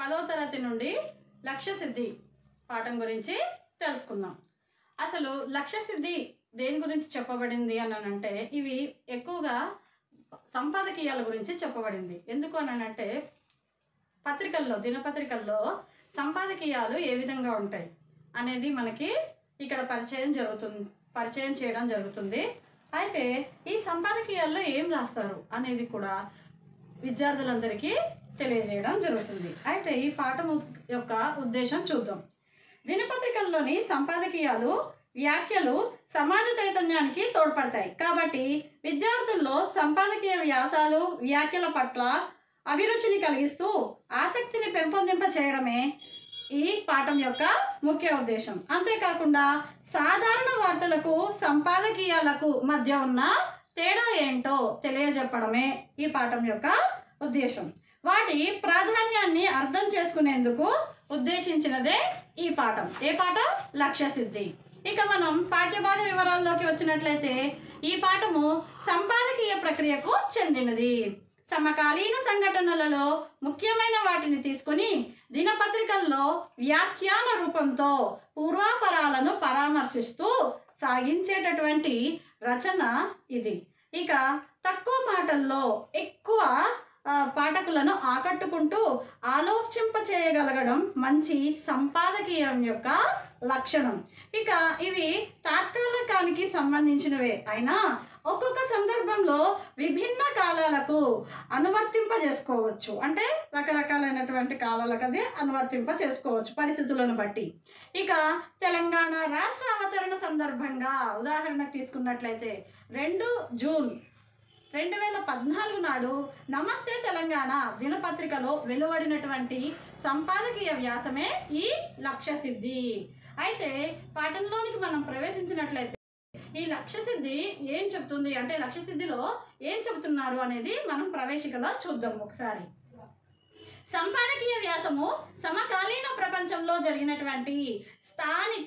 పదో తరగతి నుండి లక్ష్య సిద్ధి పాఠం గురించి తెలుసుకుందాం అసలు లక్ష్య సిద్ధి దేని గురించి చెప్పబడింది అని అంటే ఇవి ఎక్కువగా సంపాదకీయాల గురించి చెప్పబడింది ఎందుకు అని అంటే పత్రికల్లో దినపత్రికల్లో సంపాదకీయాలు ఏ విధంగా ఉంటాయి అనేది మనకి ఇక్కడ పరిచయం జరుగుతుంది పరిచయం చేయడం జరుగుతుంది అయితే ఈ సంపాదకీయాల్లో ఏం రాస్తారు అనేది కూడా విద్యార్థులందరికీ తెలియజేయడం జరుగుతుంది అయితే ఈ పాఠం యొక్క ఉద్దేశం చూద్దాం దినపత్రికల్లోని సంపాదకీయాలు వ్యాఖ్యలు సమాజ చైతన్యానికి తోడ్పడతాయి కాబట్టి విద్యార్థుల్లో సంపాదకీయ వ్యాసాలు వ్యాఖ్యల పట్ల అభిరుచిని కలిగిస్తూ ఆసక్తిని పెంపొందింప చేయడమే ఈ పాఠం యొక్క ముఖ్య ఉద్దేశం అంతేకాకుండా సాధారణ వార్తలకు సంపాదకీయాలకు మధ్య ఉన్న తేడా ఏంటో తెలియజెప్పడమే ఈ పాఠం యొక్క ఉద్దేశం వాటి ప్రాధాన్యాన్ని అర్థం చేసుకునేందుకు ఉద్దేశించినదే ఈ పాఠం ఏ పాఠం లక్ష్య సిద్ధి ఇక మనం పాఠ్యభాగ వివరాల్లోకి వచ్చినట్లయితే ఈ పాఠము సంపాదకీయ ప్రక్రియకు చెందినది సమకాలీన సంఘటనలలో ముఖ్యమైన వాటిని తీసుకొని దినపత్రికల్లో వ్యాఖ్యాన రూపంతో పూర్వాపరాలను పరామర్శిస్తూ సాగించేటటువంటి రచన ఇది ఇక తక్కువ మాటల్లో ఎక్కువ ఆ, పాఠకులను ఆకట్టుకుంటూ ఆలోచింప చేయగలగడం మంచి సంపాదకీయం యొక్క లక్షణం ఇక ఇవి తాత్కాలికానికి సంబంధించినవే అయినా ఒక్కొక్క సందర్భంలో విభిన్న కాలాలకు అనువర్తింప చేసుకోవచ్చు అంటే రకరకాలైనటువంటి కాలాలకు అది అనువర్తింప చేసుకోవచ్చు పరిస్థితులను బట్టి ఇక తెలంగాణ రాష్ట్ర అవతరణ సందర్భంగా ఉదాహరణకు తీసుకున్నట్లయితే రెండు జూన్ రెండు వేల పద్నాలుగు నాడు నమస్తే తెలంగాణ దినపత్రికలో వెలువడినటువంటి సంపాదకీయ వ్యాసమే ఈ లక్ష్య సిద్ధి అయితే పాఠంలోనికి మనం ప్రవేశించినట్లయితే ఈ లక్ష్య సిద్ధి ఏం చెప్తుంది అంటే లక్ష్య సిద్ధిలో ఏం చెబుతున్నారు అనేది మనం ప్రవేశికలో చూద్దాం ఒకసారి సంపాదకీయ వ్యాసము సమకాలీన ప్రపంచంలో జరిగినటువంటి స్థానిక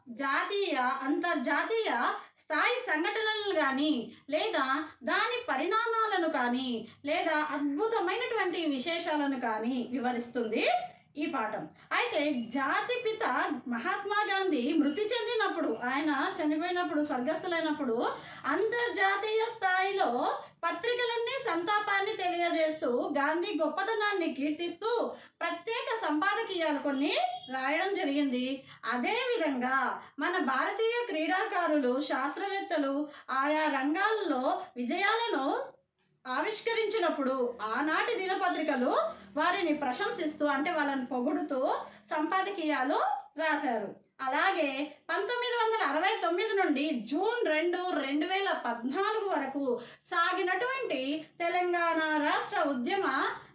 జాతీయ అంతర్జాతీయ స్థాయి సంఘటనలు కానీ లేదా దాని పరిణామాలను కానీ లేదా అద్భుతమైనటువంటి విశేషాలను కానీ వివరిస్తుంది ఈ పాఠం అయితే జాతిపిత మహాత్మా గాంధీ మృతి చెందినప్పుడు ఆయన చనిపోయినప్పుడు స్వర్గస్థులైనప్పుడు అంతర్జాతీయ స్థాయిలో పత్రికలన్నీ సంతాపాన్ని తెలియజేస్తూ గాంధీ గొప్పతనాన్ని కీర్తిస్తూ ప్రత్యేక సంపాదకీయాలు కొన్ని రాయడం జరిగింది అదేవిధంగా మన భారతీయ క్రీడాకారులు శాస్త్రవేత్తలు ఆయా రంగాల్లో విజయాలను ఆవిష్కరించినప్పుడు ఆనాటి దినపత్రికలు వారిని ప్రశంసిస్తూ అంటే వాళ్ళని పొగుడుతూ సంపాదకీయాలు రాశారు అలాగే పంతొమ్మిది వందల అరవై తొమ్మిది నుండి జూన్ రెండు రెండు వేల పద్నాలుగు వరకు సాగినటువంటి తెలంగాణ రాష్ట్ర ఉద్యమ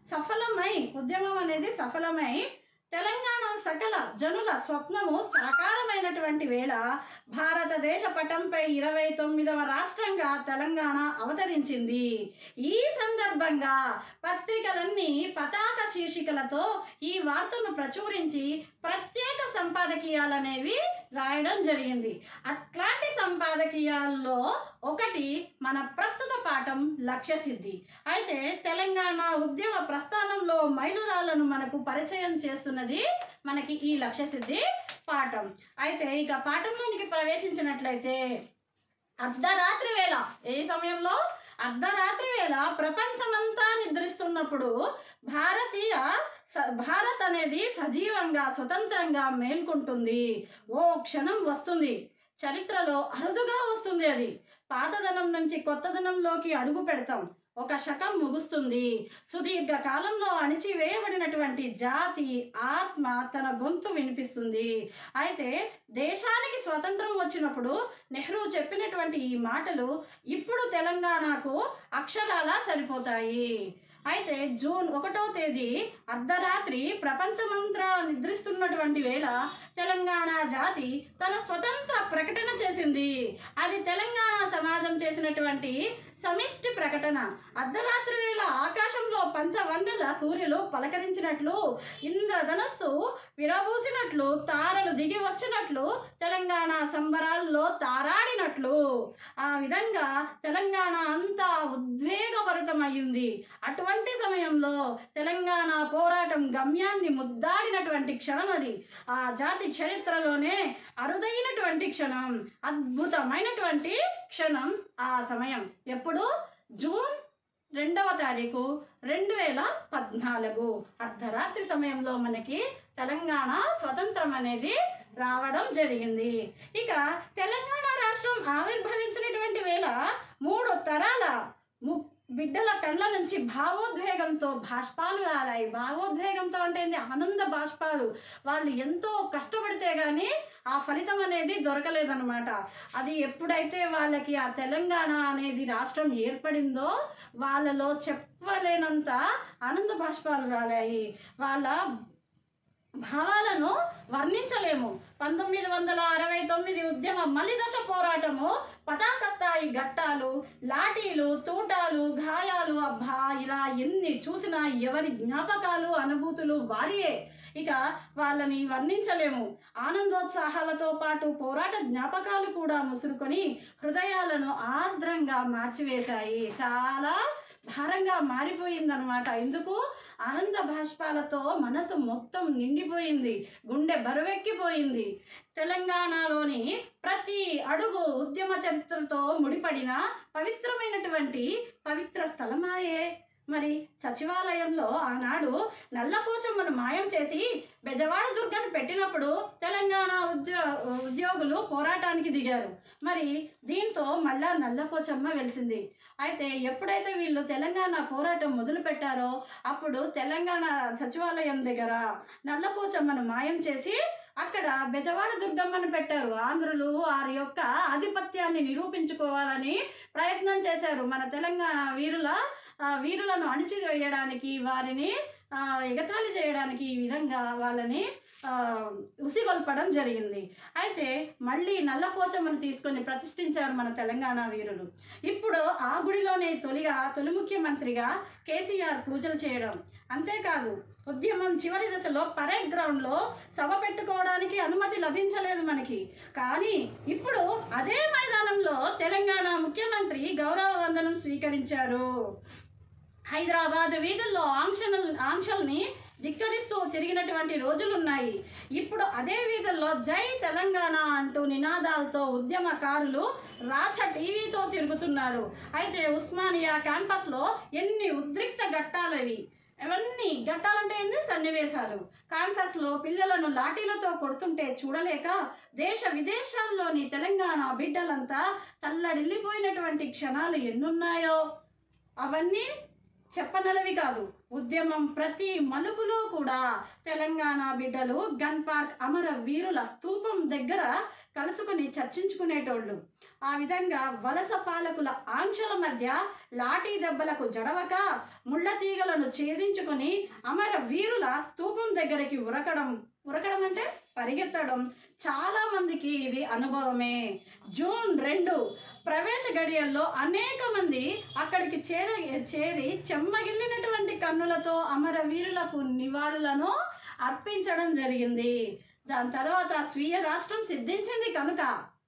సఫలమై ఉద్యమం అనేది సఫలమై తెలంగాణ సకల జనుల స్వప్నము సాకారమైనటువంటి వేళ భారతదేశ పటంపై ఇరవై తొమ్మిదవ రాష్ట్రంగా తెలంగాణ అవతరించింది ఈ సందర్భంగా పత్రికలన్నీ పతాక శీర్షికలతో ఈ వార్తను ప్రచురించి ప్రత్యేక సంపాదకీయాలనేవి రాయడం జరిగింది అట్లాంటి సంపాదకీయాల్లో ఒకటి మన ప్రస్తుత పాఠం లక్ష్య సిద్ధి అయితే తెలంగాణ ఉద్యమ ప్రస్థానంలో మైలురాళ్లను మనకు పరిచయం చేస్తున్నది మనకి ఈ లక్ష్య సిద్ధి పాఠం అయితే ఇక పాఠంలోనికి ప్రవేశించినట్లయితే అర్ధరాత్రి వేళ ఏ సమయంలో అర్ధరాత్రి వేళ ప్రపంచమంతా నిద్రిస్తున్నప్పుడు భారతీయ స- భారత్ అనేది సజీవంగా స్వతంత్రంగా మేల్కొంటుంది ఓ క్షణం వస్తుంది చరిత్రలో అరుదుగా వస్తుంది అది పాతదనం నుంచి కొత్తదనంలోకి అడుగు పెడతాం ఒక శకం ముగుస్తుంది సుదీర్ఘ కాలంలో అణిచివేయబడినటువంటి జాతి ఆత్మ తన గొంతు వినిపిస్తుంది అయితే దేశానికి స్వతంత్రం వచ్చినప్పుడు నెహ్రూ చెప్పినటువంటి ఈ మాటలు ఇప్పుడు తెలంగాణకు అక్షరాలా సరిపోతాయి అయితే జూన్ ఒకటో తేదీ అర్ధరాత్రి ప్రపంచమంతా నిద్రిస్తున్నటువంటి వేళ తెలంగాణ జాతి తన స్వతంత్ర ప్రకటన చేసింది అది తెలంగాణ సమాజం చేసినటువంటి సమిష్టి ప్రకటన అర్ధరాత్రి వేళ ఆకాశంలో పంచవన్నెల సూర్యులు పలకరించినట్లు ఇంద్రధనస్సు విరబూసినట్లు తారలు దిగి వచ్చినట్లు తెలంగాణ సంబరాల్లో తారాడినట్లు ఆ విధంగా తెలంగాణ అంతా ఉద్వేగభరితమైంది అటువంటి సమయంలో తెలంగాణ పోరాటం గమ్యాన్ని ముద్దాడినటువంటి క్షణం అది ఆ జాతి చరిత్రలోనే అరుదైనటువంటి క్షణం అద్భుతమైనటువంటి క్షణం ఆ సమయం ఎప్పుడు జూన్ రెండవ తారీఖు రెండు వేల పద్నాలుగు అర్ధరాత్రి సమయంలో మనకి తెలంగాణ స్వతంత్రం అనేది రావడం జరిగింది ఇక తెలంగాణ రాష్ట్రం ఆవిర్భవించినటువంటి వేళ మూడు తరాల ము బిడ్డల కళ్ళ నుంచి భావోద్వేగంతో బాష్పాలు రాలాయి భావోద్వేగంతో అంటే ఏంది ఆనంద బాష్పాలు వాళ్ళు ఎంతో కష్టపడితే కానీ ఆ ఫలితం అనేది దొరకలేదన్నమాట అది ఎప్పుడైతే వాళ్ళకి ఆ తెలంగాణ అనేది రాష్ట్రం ఏర్పడిందో వాళ్ళలో చెప్పలేనంత ఆనంద బాష్పాలు రాలాయి వాళ్ళ భావాలను వర్ణించలేము పంతొమ్మిది వందల అరవై తొమ్మిది ఉద్యమ మలిదశ పోరాటము పతాక స్థాయి ఘట్టాలు లాఠీలు తూటాలు గాయాలు అబ్బా ఇలా ఎన్ని చూసినా ఎవరి జ్ఞాపకాలు అనుభూతులు వారియే ఇక వాళ్ళని వర్ణించలేము ఆనందోత్సాహాలతో పాటు పోరాట జ్ఞాపకాలు కూడా ముసురుకొని హృదయాలను ఆర్ద్రంగా మార్చివేశాయి చాలా భారంగా మారిపోయిందనమాట ఎందుకు ఆనంద భాష్పాలతో మనసు మొత్తం నిండిపోయింది గుండె బరువెక్కిపోయింది తెలంగాణలోని ప్రతి అడుగు ఉద్యమ చరిత్రతో ముడిపడిన పవిత్రమైనటువంటి పవిత్ర స్థలమాయే మరి సచివాలయంలో ఆనాడు నల్లపోచమ్మను మాయం చేసి బెజవాడ దుర్గను పెట్టినప్పుడు తెలంగాణ ఉద్యో ఉద్యోగులు పోరాటానికి దిగారు మరి దీంతో మళ్ళా నల్లపోచమ్మ వెలిసింది అయితే ఎప్పుడైతే వీళ్ళు తెలంగాణ పోరాటం మొదలు పెట్టారో అప్పుడు తెలంగాణ సచివాలయం దగ్గర నల్లపోచమ్మను మాయం చేసి అక్కడ బెజవాడ దుర్గమ్మను పెట్టారు ఆంధ్రులు వారి యొక్క ఆధిపత్యాన్ని నిరూపించుకోవాలని ప్రయత్నం చేశారు మన తెలంగాణ వీరుల ఆ, వీరులను అణిచివేయడానికి వారిని ఆ, ఎగతాళి చేయడానికి ఈ విధంగా వాళ్ళని ఆ, ఉసిగొల్పడం జరిగింది అయితే మళ్ళీ నల్లపోచమ్మను తీసుకొని ప్రతిష్ఠించారు మన తెలంగాణ వీరులు ఇప్పుడు ఆ గుడిలోనే తొలిగా తొలి ముఖ్యమంత్రిగా కేసీఆర్ పూజలు చేయడం అంతేకాదు ఉద్యమం చివరి దశలో పరేడ్ గ్రౌండ్లో సభ పెట్టుకోవడానికి అనుమతి లభించలేదు మనకి కానీ ఇప్పుడు అదే మైదానంలో తెలంగాణ ముఖ్యమంత్రి గౌరవ వందనం స్వీకరించారు హైదరాబాద్ వీధుల్లో ఆంక్షలు ఆంక్షల్ని ధిక్కరిస్తూ తిరిగినటువంటి రోజులున్నాయి ఇప్పుడు అదే వీధుల్లో జై తెలంగాణ అంటూ నినాదాలతో ఉద్యమకారులు రాచ టీవీతో తిరుగుతున్నారు అయితే ఉస్మానియా క్యాంపస్లో ఎన్ని ఉద్రిక్త ఘట్టాలవి అవన్నీ ఘట్టాలంటే ఏంది సన్నివేశాలు క్యాంపస్లో పిల్లలను లాఠీలతో కొడుతుంటే చూడలేక దేశ విదేశాల్లోని తెలంగాణ బిడ్డలంతా తల్లడిల్లిపోయినటువంటి క్షణాలు ఎన్నున్నాయో అవన్నీ చెప్పనలవి కాదు ఉద్యమం ప్రతి మలుపులో కూడా తెలంగాణ బిడ్డలు గన్ పార్క్ అమర వీరుల స్తూపం దగ్గర కలుసుకుని చర్చించుకునేటోళ్ళు ఆ విధంగా వలస పాలకుల ఆంక్షల మధ్య లాఠీ దెబ్బలకు జడవక ముళ్ళ తీగలను ఛేదించుకొని అమర వీరుల స్తూపం దగ్గరికి ఉరకడం ఉరకడం అంటే పరిగెత్తడం చాలా మందికి ఇది అనుభవమే జూన్ రెండు ప్రవేశ గడియల్లో అనేక మంది అక్కడికి చేర చేరి చెమ్మగిల్లినటువంటి కన్నులతో అమరవీరులకు నివాళులను అర్పించడం జరిగింది దాని తర్వాత స్వీయ రాష్ట్రం సిద్ధించింది కనుక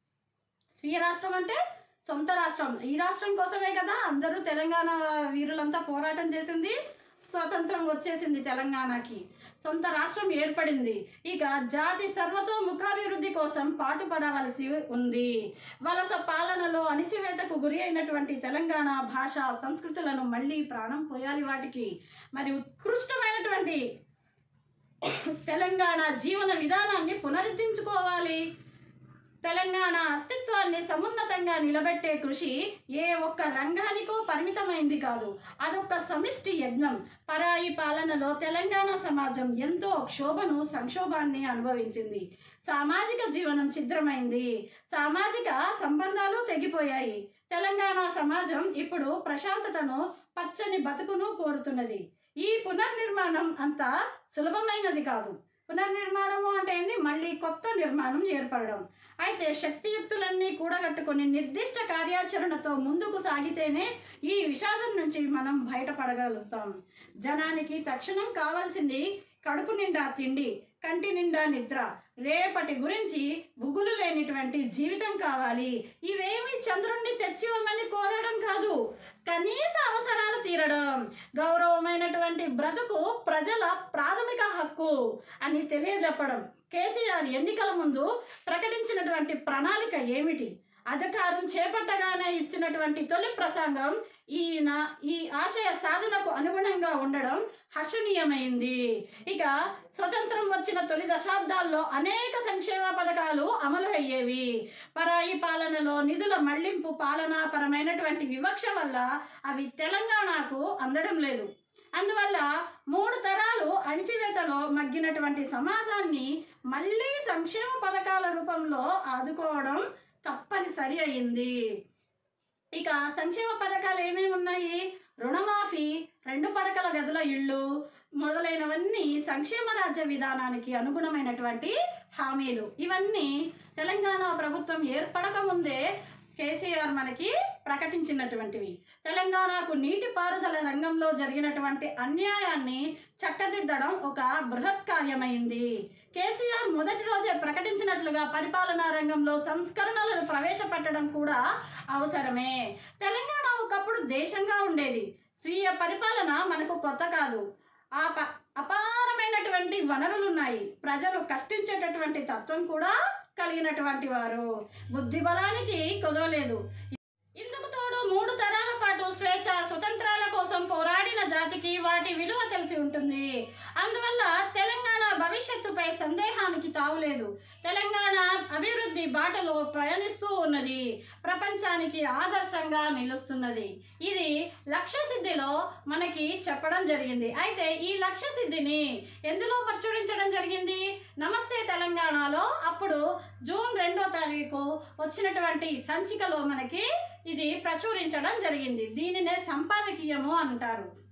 స్వీయ రాష్ట్రం అంటే సొంత రాష్ట్రం ఈ రాష్ట్రం కోసమే కదా అందరూ తెలంగాణ వీరులంతా పోరాటం చేసింది స్వాతంత్రం వచ్చేసింది తెలంగాణకి సొంత రాష్ట్రం ఏర్పడింది ఇక జాతి సర్వతోముఖాభివృద్ధి కోసం పాటుపడవలసి ఉంది వలస పాలనలో అణిచివేతకు గురి అయినటువంటి తెలంగాణ భాష సంస్కృతులను మళ్ళీ ప్రాణం పోయాలి వాటికి మరి ఉత్కృష్టమైనటువంటి తెలంగాణ జీవన విధానాన్ని పునరుద్ధరించుకోవాలి తెలంగాణ అస్తిత్వాన్ని సమున్నతంగా నిలబెట్టే కృషి ఏ ఒక్క రంగానికో పరిమితమైంది కాదు అదొక సమిష్టి యజ్ఞం పరాయి పాలనలో తెలంగాణ సమాజం ఎంతో క్షోభను సంక్షోభాన్ని అనుభవించింది సామాజిక జీవనం ఛిద్రమైంది సామాజిక సంబంధాలు తెగిపోయాయి తెలంగాణ సమాజం ఇప్పుడు ప్రశాంతతను పచ్చని బతుకును కోరుతున్నది ఈ పునర్నిర్మాణం అంత సులభమైనది కాదు పునర్నిర్మాణము అంటే ఏంది మళ్ళీ కొత్త నిర్మాణం ఏర్పడడం అయితే శక్తియుక్తులన్నీ కూడగట్టుకొని నిర్దిష్ట కార్యాచరణతో ముందుకు సాగితేనే ఈ విషాదం నుంచి మనం బయటపడగలుగుతాం జనానికి తక్షణం కావాల్సింది కడుపు నిండా తిండి కంటి నిండా నిద్ర రేపటి గురించి బుగులు లేనిటువంటి జీవితం కావాలి ఇవేమి చంద్రుణ్ణి తెచ్చివ్వమని కోరడం కాదు కనీస అవసరాలు తీరడం గౌరవమైనటువంటి బ్రతుకు ప్రజల ప్రాథమిక హక్కు అని తెలియజెప్పడం కేసీఆర్ ఎన్నికల ముందు ప్రకటించినటువంటి ప్రణాళిక ఏమిటి అధికారం చేపట్టగానే ఇచ్చినటువంటి తొలి ప్రసంగం ఈయన ఈ ఆశయ సాధనకు అనుగుణంగా ఉండడం హర్షణీయమైంది ఇక స్వతంత్రం వచ్చిన తొలి దశాబ్దాల్లో అనేక సంక్షేమ పథకాలు అమలు అయ్యేవి పరాయి పాలనలో నిధుల మళ్లింపు పాలనాపరమైనటువంటి వివక్ష వల్ల అవి తెలంగాణకు అందడం లేదు అందువల్ల మూడు తరాలు అణిచివేతలో మగ్గినటువంటి సమాజాన్ని మళ్ళీ సంక్షేమ పథకాల రూపంలో ఆదుకోవడం తప్పనిసరి అయింది ఇక సంక్షేమ పథకాలు ఏమేమి ఉన్నాయి రుణమాఫీ రెండు పడకల గదుల ఇళ్ళు మొదలైనవన్నీ సంక్షేమ రాజ్య విధానానికి అనుగుణమైనటువంటి హామీలు ఇవన్నీ తెలంగాణ ప్రభుత్వం ఏర్పడక ముందే కేసీఆర్ మనకి ప్రకటించినటువంటివి తెలంగాణకు నీటిపారుదల రంగంలో జరిగినటువంటి అన్యాయాన్ని చక్కదిద్దడం ఒక బృహత్ కార్యమైంది కేసీఆర్ మొదటి రోజే ప్రకటించినట్లుగా పరిపాలనా రంగంలో సంస్కరణలను ప్రవేశపెట్టడం కూడా అవసరమే తెలంగాణ ఒకప్పుడు దేశంగా ఉండేది స్వీయ పరిపాలన మనకు కొత్త కాదు ఆ ప అపారమైనటువంటి వనరులు ఉన్నాయి ప్రజలు కష్టించేటటువంటి తత్వం కూడా కలిగినటువంటి వారు బుద్ధి బలానికి కుదవలేదు ఇందుకు తోడు మూడు తరాల పాటు స్వేచ్ఛ స్వతంత్రాల కోసం పోరాడిన జాతికి వాటి విలువ తెలిసి ఉంటుంది అందువల్ల తెలంగాణ భవిష్యత్తుపై సందేహానికి తావులేదు తెలంగాణ అభివృద్ధి బాటలో ప్రయాణిస్తూ ఉన్నది ప్రపంచానికి ఆదర్శంగా నిలుస్తున్నది ఇది లక్ష్య సిద్ధిలో మనకి చెప్పడం జరిగింది అయితే ఈ లక్ష్య సిద్ధిని ఎందులో ప్రచురించడం జరిగింది నమస్తే తెలంగాణలో అప్పుడు జూన్ రెండో తారీఖు వచ్చినటువంటి సంచికలో మనకి ఇది ప్రచురించడం జరిగింది దీనినే సంపాదకీయము అంటారు